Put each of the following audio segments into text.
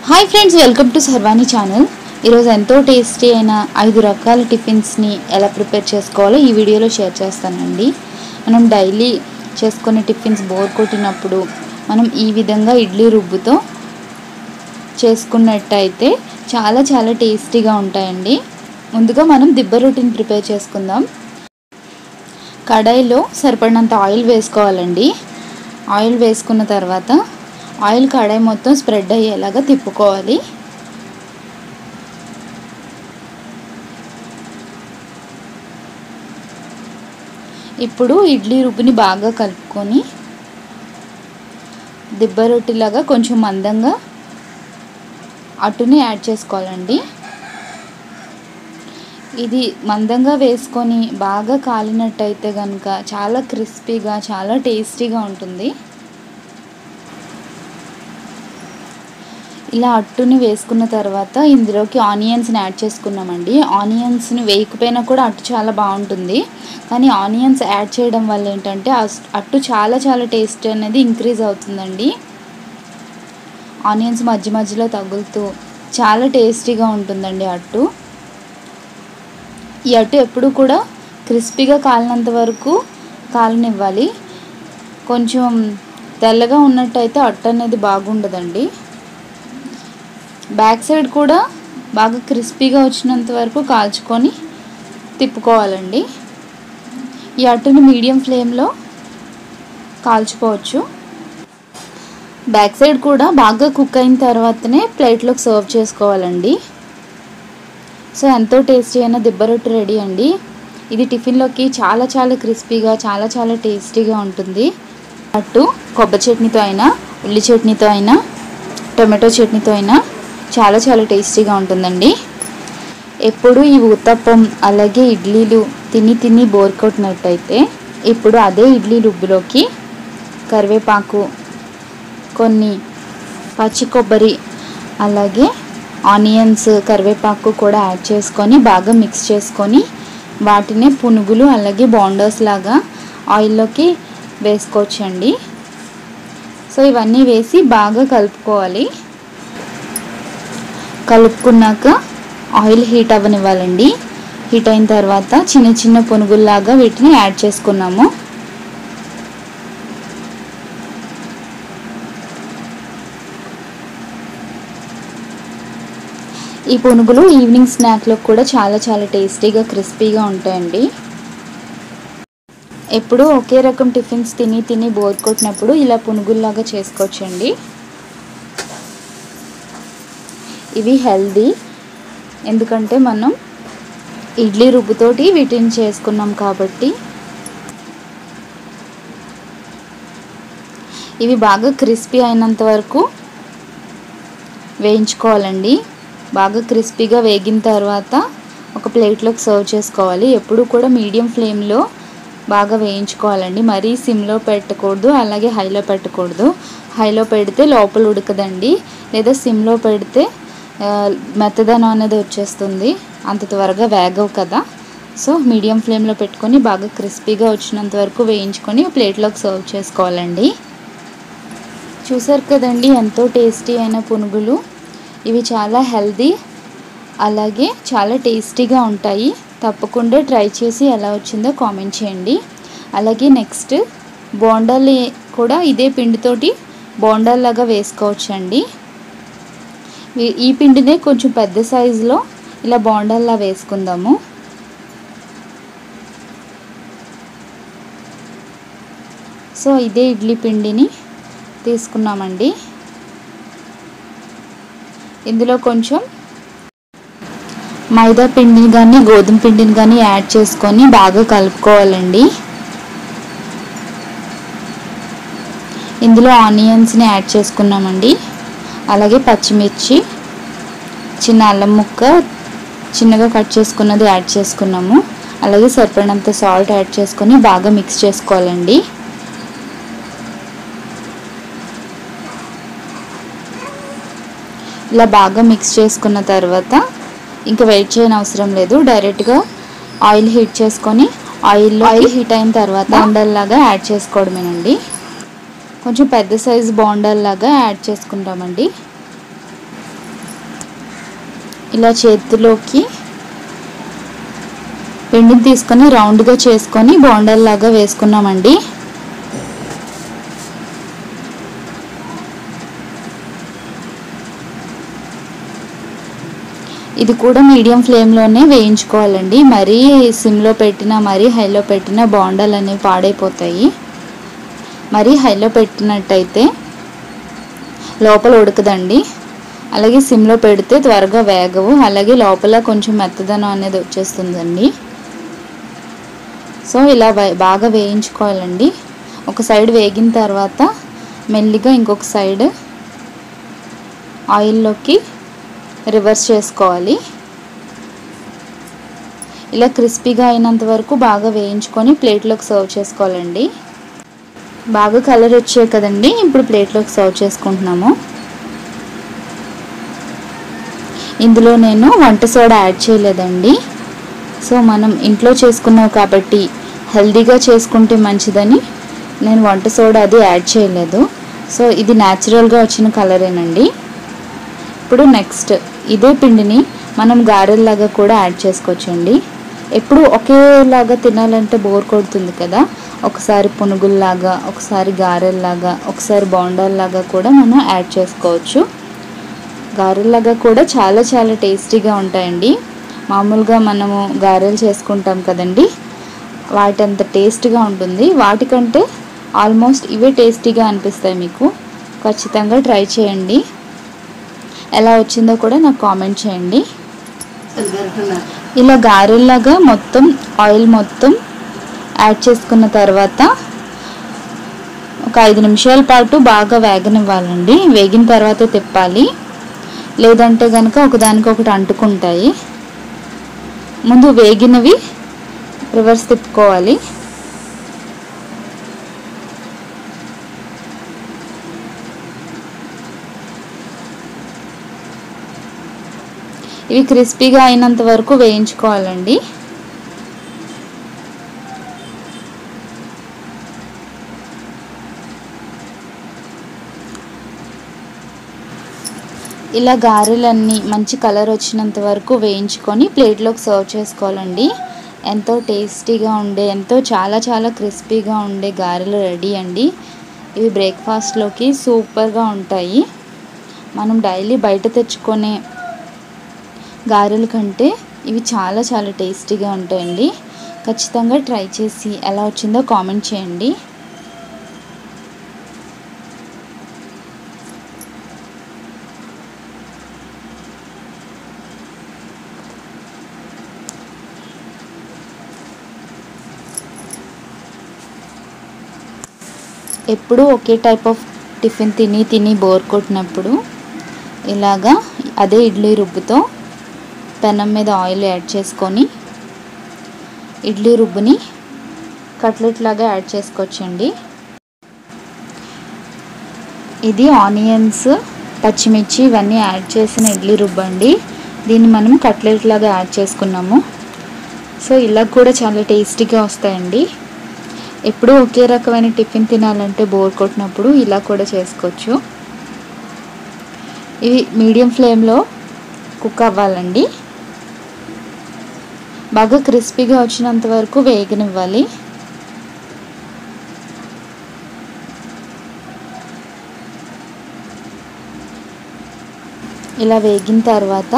hi friends welcome to Sarvani channel ఈరోజు ఎంతో tasty అయిన ఐదు రకాల టిఫిన్స్ని ఎలా ప్రిపేర్ చేసుకోవాలో ఈ వీడియోలో షేర్ చేస్తానండి మనం డైలీ చేసుకునే టిఫిన్స్ బోర్ కొట్టినప్పుడు మనం ఈ విధంగా ఇడ్లీ రుబ్బుతో చేసుకున్నట్టయితే చాలా చాలా టేస్టీగా ఉంటాయండి ముందుగా మనం దిబ్బ రొటీని ప్రిపేర్ చేసుకుందాం కడాయిలో సరిపడినంత ఆయిల్ వేసుకోవాలండి ఆయిల్ వేసుకున్న తర్వాత ఆయిల్ కడాయి మొత్తం స్ప్రెడ్ అయ్యేలాగా తిప్పుకోవాలి ఇప్పుడు ఇడ్లీ రుబ్బుని బాగా కలుపుకొని దిబ్బ రొట్టిలాగా కొంచెం మందంగా అటుని యాడ్ చేసుకోవాలండి ఇది మందంగా వేసుకొని బాగా కాలినట్టయితే కనుక చాలా క్రిస్పీగా చాలా టేస్టీగా ఉంటుంది ఇలా అట్టుని వేసుకున్న తర్వాత ఇందులోకి ఆనియన్స్ని యాడ్ చేసుకున్నామండి ఆనియన్స్ని వేయకపోయినా కూడా అట్టు చాలా బాగుంటుంది కానీ ఆనియన్స్ యాడ్ చేయడం వల్ల ఏంటంటే అట్టు చాలా చాలా టేస్ట్ అనేది ఇంక్రీజ్ అవుతుందండి ఆనియన్స్ మధ్య మధ్యలో తగులుతూ చాలా టేస్టీగా ఉంటుందండి అట్టు ఈ అట్టు ఎప్పుడు కూడా క్రిస్పీగా కాలినంత వరకు కాలనివ్వాలి కొంచెం తెల్లగా ఉన్నట్టయితే అట్టు అనేది బాగుండదండి బ్యాక్ సైడ్ కూడా బాగా క్రిస్పీగా వచ్చినంత వరకు కాల్చుకొని తిప్పుకోవాలండి ఈ అట్టుని మీడియం ఫ్లేమ్లో కాల్చుకోవచ్చు బ్యాక్ సైడ్ కూడా బాగా కుక్ అయిన తర్వాతనే ప్లేట్లోకి సర్వ్ చేసుకోవాలండి సో ఎంతో టేస్టీ అయిన దిబ్బ రొట్టె రెడీ అండి ఇది టిఫిన్లోకి చాలా చాలా క్రిస్పీగా చాలా చాలా టేస్టీగా ఉంటుంది అట్టు కొబ్బరి చట్నీతో అయినా ఉల్లి చట్నీతో అయినా టొమాటో చట్నీతో అయినా చాలా చాలా టేస్టీగా ఉంటుందండి ఎప్పుడు ఈ ఉత్తప్పం అలాగే ఇడ్లీలు తిని తిని బోర్ కొట్టినట్టయితే ఇప్పుడు అదే ఇడ్లీ రుబ్బులోకి కరివేపాకు కొన్ని పచ్చి కొబ్బరి అలాగే ఆనియన్స్ కరివేపాకు కూడా యాడ్ చేసుకొని బాగా మిక్స్ చేసుకొని వాటినే పునుగులు అలాగే బాండర్స్ లాగా ఆయిల్లోకి వేసుకోవచ్చండి సో ఇవన్నీ వేసి బాగా కలుపుకోవాలి కలుపుకున్నాక ఆయిల్ హీట్ అవ్వనివ్వాలండి హీట్ అయిన తర్వాత చిన్న చిన్న పునుగుల్లాగా వీటిని యాడ్ చేసుకున్నాము ఈ పునుగులు ఈవినింగ్ స్నాక్లో కూడా చాలా చాలా టేస్టీగా క్రిస్పీగా ఉంటాయండి ఎప్పుడూ ఒకే రకం టిఫిన్స్ తిని తిని బోర్ కొట్టినప్పుడు ఇలా పునుగుల్లాగా చేసుకోవచ్చండి ఇవి హెల్దీ ఎందుకంటే మనం ఇడ్లీ రుబ్బుతోటి వీటిని చేసుకున్నాం కాబట్టి ఇవి బాగా క్రిస్పీ అయినంత వరకు వేయించుకోవాలండి బాగా క్రిస్పీగా వేగిన తర్వాత ఒక ప్లేట్లోకి సర్వ్ చేసుకోవాలి ఎప్పుడు కూడా మీడియం ఫ్లేమ్లో బాగా వేయించుకోవాలండి మరీ సిమ్లో పెట్టకూడదు అలాగే హైలో పెట్టకూడదు హైలో పెడితే లోపల ఉడకదండి లేదా సిమ్లో పెడితే మెత్తదనం అనేది వచ్చేస్తుంది అంత త్వరగా వేగవు కదా సో మీడియం ఫ్లేమ్లో పెట్టుకొని బాగా క్రిస్పీగా వచ్చినంత వరకు వేయించుకొని ప్లేట్లోకి సర్వ్ చేసుకోవాలండి చూసారు కదండి ఎంతో టేస్టీ అయిన పునుగులు ఇవి చాలా హెల్దీ అలాగే చాలా టేస్టీగా ఉంటాయి తప్పకుండా ట్రై చేసి ఎలా వచ్చిందో కామెంట్ చేయండి అలాగే నెక్స్ట్ బోండాలు కూడా ఇదే పిండితోటి బోండాల్లాగా వేసుకోవచ్చండి ఈ పిండినే కొంచెం పెద్ద సైజులో ఇలా బోండాల్లా వేసుకుందాము సో ఇదే ఇడ్లీ పిండిని తీసుకున్నామండి ఇందులో కొంచెం మైదా పిండిని కానీ గోధుమ పిండిని కానీ యాడ్ చేసుకొని బాగా కలుపుకోవాలండి ఇందులో ఆనియన్స్ని యాడ్ చేసుకున్నామండి అలాగే పచ్చిమిర్చి చిన్న అల్లం ముక్క చిన్నగా కట్ చేసుకున్నది యాడ్ చేసుకున్నాము అలాగే సరిపడినంత సాల్ట్ యాడ్ చేసుకొని బాగా మిక్స్ చేసుకోవాలండి ఇలా బాగా మిక్స్ చేసుకున్న తర్వాత ఇంకా వెయిట్ చేయని అవసరం లేదు డైరెక్ట్గా ఆయిల్ హీట్ చేసుకొని ఆయిల్లో ఆయిల్ హీట్ అయిన తర్వాత బోండల్లాగా యాడ్ చేసుకోవడమేనండి కొంచెం పెద్ద సైజు బోండల్లాగా యాడ్ చేసుకుంటామండి ఇలా చేతిలోకి పిండిని తీసుకొని రౌండ్గా చేసుకొని బోండాల్లాగా వేసుకున్నామండి ఇది కూడా మీడియం ఫ్లేమ్లోనే వేయించుకోవాలండి మరీ సిమ్లో పెట్టినా మరీ హైలో పెట్టినా బోండాలు అనేవి పాడైపోతాయి మరీ హైలో పెట్టినట్టయితే లోపల ఉడకదండి అలాగే సిమ్లో పెడితే త్వరగా వేగవు అలాగే లోపల కొంచెం మెత్తదనం అనేది వచ్చేస్తుందండి సో ఇలా బాగా వేయించుకోవాలండి ఒక సైడ్ వేగిన తర్వాత మెల్లిగా ఇంకొక సైడ్ ఆయిల్లోకి రివర్స్ చేసుకోవాలి ఇలా క్రిస్పీగా అయినంత వరకు బాగా వేయించుకొని ప్లేట్లోకి సర్వ్ చేసుకోవాలండి బాగా కలర్ వచ్చాయి కదండి ఇప్పుడు ప్లేట్లోకి సర్వ్ చేసుకుంటున్నాము ఇందులో నేను వంట సోడా యాడ్ చేయలేదండి సో మనం ఇంట్లో చేసుకున్నావు కాబట్టి హెల్దీగా చేసుకుంటే మంచిదని నేను వంట సోడా అది యాడ్ చేయలేదు సో ఇది న్యాచురల్గా వచ్చిన కలరేనండి ఇప్పుడు నెక్స్ట్ ఇదే పిండిని మనం గారెల్లాగా కూడా యాడ్ చేసుకోవచ్చండి ఎప్పుడు ఒకేలాగా తినాలంటే బోర్ కొడుతుంది కదా ఒకసారి పునుగుల్లాగా ఒకసారి గారెల్లాగా ఒకసారి బోండాల్లాగా కూడా మనం యాడ్ చేసుకోవచ్చు గారెల్లాగా కూడా చాలా చాలా టేస్టీగా ఉంటాయండి మామూలుగా మనము గారెలు చేసుకుంటాం కదండి వాటంత టేస్ట్గా ఉంటుంది వాటికంటే ఆల్మోస్ట్ ఇవే టేస్టీగా అనిపిస్తాయి మీకు ఖచ్చితంగా ట్రై చేయండి ఎలా వచ్చిందో కూడా నాకు కామెంట్ చేయండి ఇలా గారెల్లాగా మొత్తం ఆయిల్ మొత్తం యాడ్ చేసుకున్న తర్వాత ఒక ఐదు నిమిషాల పాటు బాగా వేగనివ్వాలండి వేగిన తర్వాత తిప్పాలి లేదంటే కనుక ఒకదానికొకటి అంటుకుంటాయి ముందు వేగినవి రివర్స్ తిప్పుకోవాలి ఇవి క్రిస్పీగా అయినంత వరకు వేయించుకోవాలండి ఇలా గారెలన్నీ మంచి కలర్ వచ్చినంత వరకు వేయించుకొని ప్లేట్లోకి సర్వ్ చేసుకోవాలండి ఎంతో టేస్టీగా ఉండే ఎంతో చాలా చాలా క్రిస్పీగా ఉండే గారెలు రెడీ అండి ఇవి బ్రేక్ఫాస్ట్లోకి సూపర్గా ఉంటాయి మనం డైలీ బయట తెచ్చుకునే గారెల కంటే ఇవి చాలా చాలా టేస్టీగా ఉంటాయండి ఖచ్చితంగా ట్రై చేసి ఎలా వచ్చిందో కామెంట్ చేయండి ఎప్పుడూ ఒకే టైప్ ఆఫ్ టిఫిన్ తిని తిని బోర్ కొట్టినప్పుడు ఇలాగా అదే ఇడ్లీ రుబ్బుతో పెనం మీద ఆయిల్ యాడ్ చేసుకొని ఇడ్లీ రుబ్బుని కట్లెట్ లాగా యాడ్ చేసుకోవచ్చండి ఇది ఆనియన్స్ పచ్చిమిర్చి ఇవన్నీ యాడ్ చేసిన ఇడ్లీ రుబ్బు అండి దీన్ని మనం కట్లెట్ లాగా యాడ్ చేసుకున్నాము సో ఇలా కూడా చాలా టేస్టీగా వస్తాయండి ఎప్పుడూ ఒకే రకమైన టిఫిన్ తినాలంటే బోర్ కొట్టినప్పుడు ఇలా కూడా చేసుకోవచ్చు ఇవి మీడియం ఫ్లేమ్లో కుక్ అవ్వాలండి బాగా క్రిస్పీగా వచ్చినంత వరకు వేగనివ్వాలి ఇలా వేగిన తర్వాత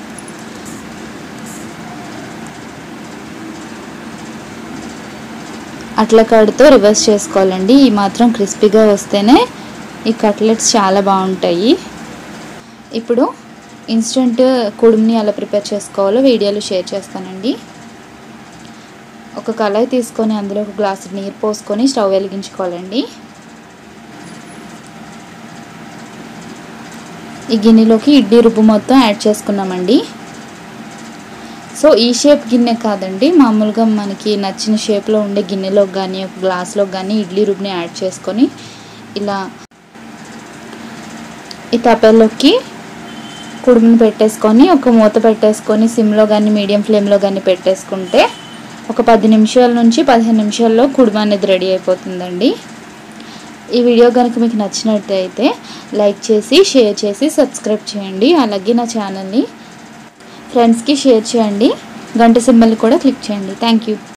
అట్ల కాడితో రివర్స్ చేసుకోవాలండి ఈ మాత్రం క్రిస్పీగా వస్తేనే ఈ కట్లెట్స్ చాలా బాగుంటాయి ఇప్పుడు ఇన్స్టెంట్ కుడుముని ఎలా ప్రిపేర్ చేసుకోవాలో వీడియోలో షేర్ చేస్తానండి ఒక కళాయి తీసుకొని అందులో ఒక గ్లాసు నీరు పోసుకొని స్టవ్ వెలిగించుకోవాలండి ఈ గిన్నెలోకి ఇడ్లీ రుబ్బు మొత్తం యాడ్ చేసుకున్నామండి సో ఈ షేప్ గిన్నె కాదండి మామూలుగా మనకి నచ్చిన షేప్లో ఉండే గిన్నెలోకి కానీ ఒక గ్లాస్లోకి కానీ ఇడ్లీ రుబ్బుని యాడ్ చేసుకొని ఇలా ఈ తపెల్లోకి కుడుముని పెట్టేసుకొని ఒక మూత పెట్టేసుకొని సిమ్లో కానీ మీడియం ఫ్లేమ్లో కానీ పెట్టేసుకుంటే ఒక పది నిమిషాల నుంచి పదిహేను నిమిషాల్లో కుడుము అనేది రెడీ అయిపోతుందండి ఈ వీడియో కనుక మీకు నచ్చినట్టయితే లైక్ చేసి షేర్ చేసి సబ్స్క్రైబ్ చేయండి అలాగే నా ఛానల్ని ఫ్రెండ్స్కి షేర్ చేయండి గంట సింబల్ కూడా క్లిక్ చేయండి థ్యాంక్ యూ